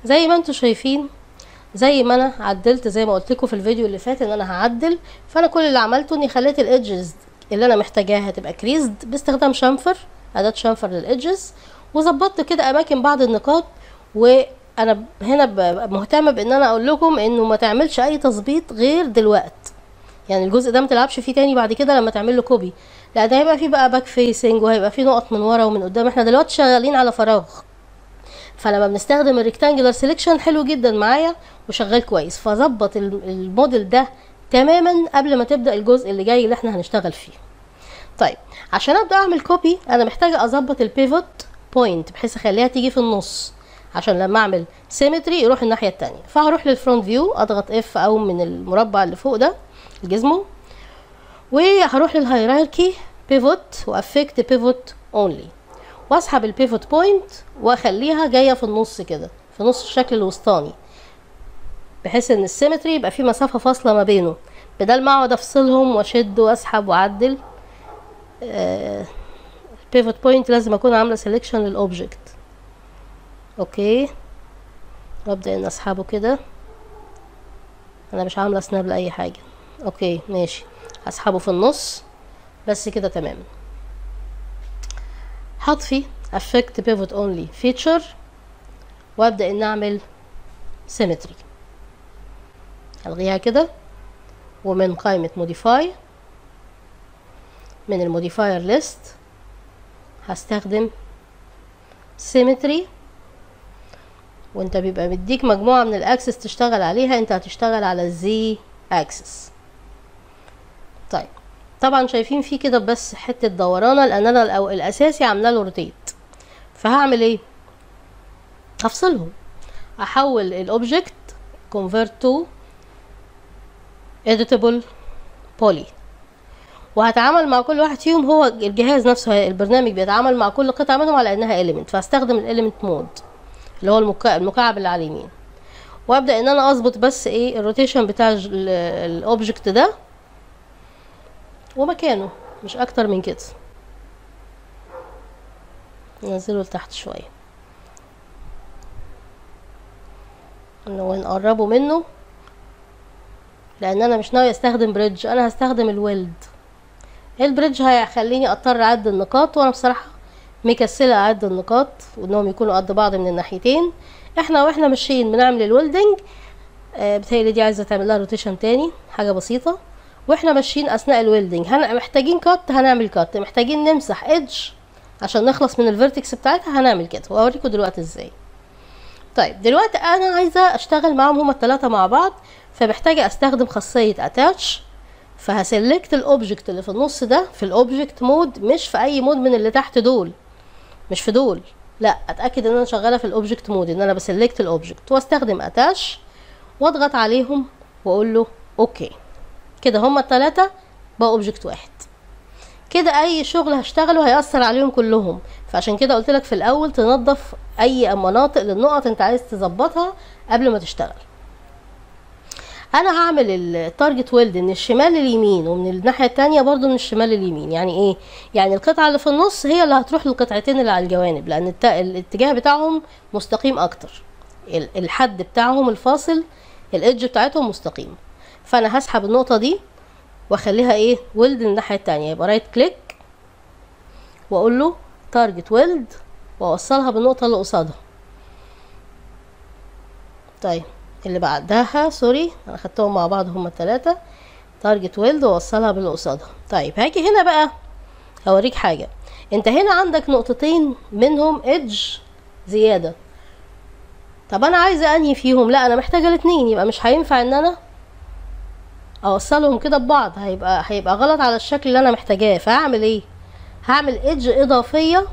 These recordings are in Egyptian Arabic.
زي ما انتوا شايفين زي ما انا عدلت زي ما قلت لكم في الفيديو اللي فات ان انا هعدل فانا كل اللي عملته اني خليت الايدجز اللي انا محتاجاها تبقى كريزد باستخدام شنفر اداه شنفر للايدجز وظبطت كده اماكن بعض النقاط وانا هنا ب- مهتمه بان انا اقول لكم انه ما تعملش اي تظبيط غير دلوقت يعني الجزء ده ما تلعبش فيه تاني بعد كده لما تعمل له كوبي لا ده هيبقى فيه بقى باك فيسنج وهيبقى فيه نقط من ورا ومن قدام احنا دلوقتي شغالين على فراغ فلما بنستخدم الريكتانجلر سيلكشن حلو جدا معايا وشغال كويس فظبط ال- الموديل ده تماما قبل ما تبدا الجزء اللي جاي اللي احنا هنشتغل فيه طيب عشان ابدا اعمل كوبي انا محتاجه اظبط البيفوت بوينت بحيث اخليها تيجي في النص عشان لما اعمل سيمتري يروح الناحيه التانية فهروح للفرونت فيو اضغط اف او من المربع اللي فوق ده الجزمه وهروح للهيراركي بيفوت وافكت بيفوت اونلي واسحب البيفوت بوينت واخليها جايه في النص كده في نص الشكل الوسطاني بحيث ان السيمتري يبقى في مسافه فاصله ما بينه بدل ما اقعد افصلهم واشد واسحب واعدل البيفوت بوينت لازم اكون عامله سيلكشن للاوبجكت اوكي وابدا ان اسحبه كده انا مش عامله سناب لاي حاجه اوكي ماشي هسحبه في النص بس كده تمام هطفي affect pivot only feature وابدا ان اعمل symmetry الغيها كده ومن قائمة modify من الموديفاير ليست هستخدم symmetry وانت بيبقى مديك مجموعة من الاكسس تشتغل عليها انت هتشتغل على الزي اكسس طيب طبعا شايفين فيه كده بس حتة دورانة لان انا الأو- الاساسي عامله له روتيت فهعمل ايه هفصلهم احول الاوبجكت convert to editable poly وهتعامل مع كل واحد فيهم هو الجهاز نفسه البرنامج بيتعامل مع كل قطعة منهم على انها element فهستخدم الاليمنت مود اللي هو المكا- المكعب اللي على اليمين وابدا ان انا اظبط بس ايه الروتيشن بتاع الاوبجكت ده ومكانه مش اكتر من كده ننزله لتحت شويه انه نقربه منه لان انا مش ناوي استخدم بريدج انا هستخدم الويلد البريدج هيخليني اضطر اعد النقاط وانا بصراحه مكسله اعد النقاط وانهم يكونوا قد بعض من الناحيتين احنا واحنا ماشيين بنعمل الويلدنج آه بتهيألي دي عايزه تعمل لها روتيشن تاني حاجه بسيطه واحنا ماشيين اثناء الويلدنج هن... محتاجين كات هنعمل كات محتاجين نمسح ايدج عشان نخلص من الفيرتكس بتاعتها هنعمل كده واوريكم دلوقتي ازاي طيب دلوقتي انا عايزه اشتغل معاهم هما الثلاثه مع بعض فمحتاجه استخدم خاصيه اتاتش فهسلكت الاوبجكت اللي في النص ده في الاوبجكت مود مش في اي مود من اللي تحت دول مش في دول لا اتاكد ان انا شغاله في الاوبجكت مود ان انا بسلكت الاوبجكت واستخدم اتاش واضغط عليهم واقول له اوكي كده هما التلاتة بقى اوبجكت واحد كده اي شغل هشتغله هيأثر عليهم كلهم فعشان كده قلت لك في الاول تنظف اي مناطق للنقط انت عايز تظبطها قبل ما تشتغل انا هعمل التارجت ويلد من الشمال لليمين ومن الناحيه التانية برضو من الشمال لليمين يعني ايه يعني القطعه اللي في النص هي اللي هتروح للقطعتين اللي على الجوانب لان الت- الاتجاه بتاعهم مستقيم اكتر ال- الحد بتاعهم الفاصل الايدج بتاعتهم مستقيم فانا هسحب النقطه دي واخليها ايه ويلد الناحيه التانية يبقى رايت كليك واقول له تارجت ويلد واوصلها بالنقطه اللي قصادها طيب اللي بعدها سوري انا خدتهم مع بعض هما التلاتة تارجت ويلد واوصلها باللي قصادها طيب هاجي هنا بقى هوريك حاجه انت هنا عندك نقطتين منهم ايدج زياده طب انا عايزه انهي فيهم لا انا محتاجه الاتنين يبقى مش هينفع ان انا اوصلهم كده ببعض هيبقى هيبقى غلط على الشكل اللي انا محتاجاه فهعمل ايه هعمل ايدج اضافيه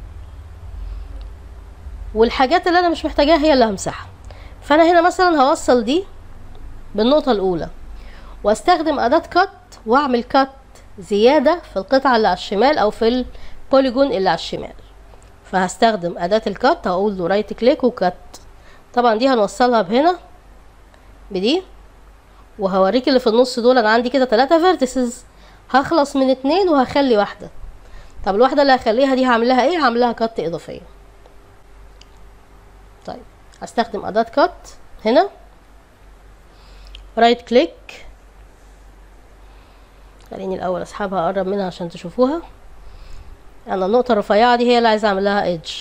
والحاجات اللي انا مش محتاجاها هي اللي همسحها فانا هنا مثلا هوصل دي بالنقطه الاولى واستخدم اداه كات واعمل كات زياده في القطعه اللي على الشمال او في البوليجون اللي على الشمال فهستخدم اداه الكات هقول له رايت كليك وكات طبعا دي هنوصلها بهنا بدي وهوريك اللي في النص دول انا عندي كده ثلاثة فيرتسز هخلص من اتنين وهخلي واحدة طب الواحدة اللي هخليها دي هعمل لها ايه هعمل لها كات اضافية طيب هستخدم اداة كات هنا رايت كليك خليني الاول اسحبها اقرب منها عشان تشوفوها انا النقطة الرفيعة دي هي اللي عايزة اعمل لها ايدج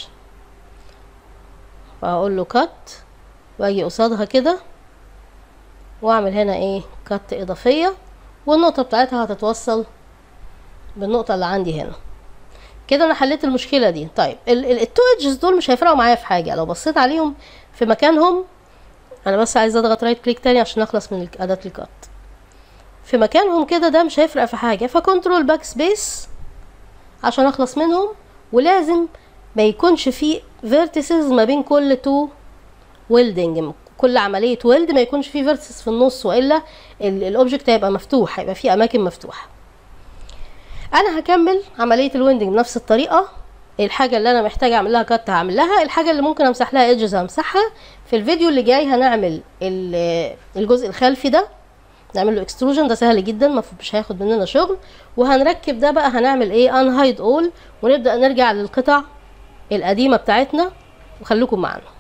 فهقول له كات واجي قصادها كده واعمل هنا ايه كات اضافية والنقطة بتاعتها هتتوصل بالنقطة اللي عندي هنا كده انا حليت المشكلة دي طيب التو ايدجز دول مش هيفرقوا معايا في حاجة لو بصيت عليهم في مكانهم انا بس عايز اضغط رايت كليك تاني عشان اخلص من اداة الكات في مكانهم كده ده مش هيفرق في حاجة فكنترول باك سبيس عشان اخلص منهم ولازم ما يكونش في فيرتيسز ما بين كل تو ويلدنج كل عملية ويلد ما يكونش في فيرتيسز في النص والا الاوبجكت هيبقى مفتوح هيبقى فيه اماكن مفتوحة انا هكمل عملية الويندنج بنفس الطريقة الحاجة اللي انا محتاجة اعمل لها كات هعمل لها الحاجة اللي ممكن امسح لها ايدجز همسحها في الفيديو اللي جاي هنعمل الجزء الخلفي ده نعمل له اكستروجن ده سهل جدا مش هياخد مننا شغل وهنركب ده بقى هنعمل ايه ان هايد اول ونبدا نرجع للقطع القديمه بتاعتنا وخليكم معانا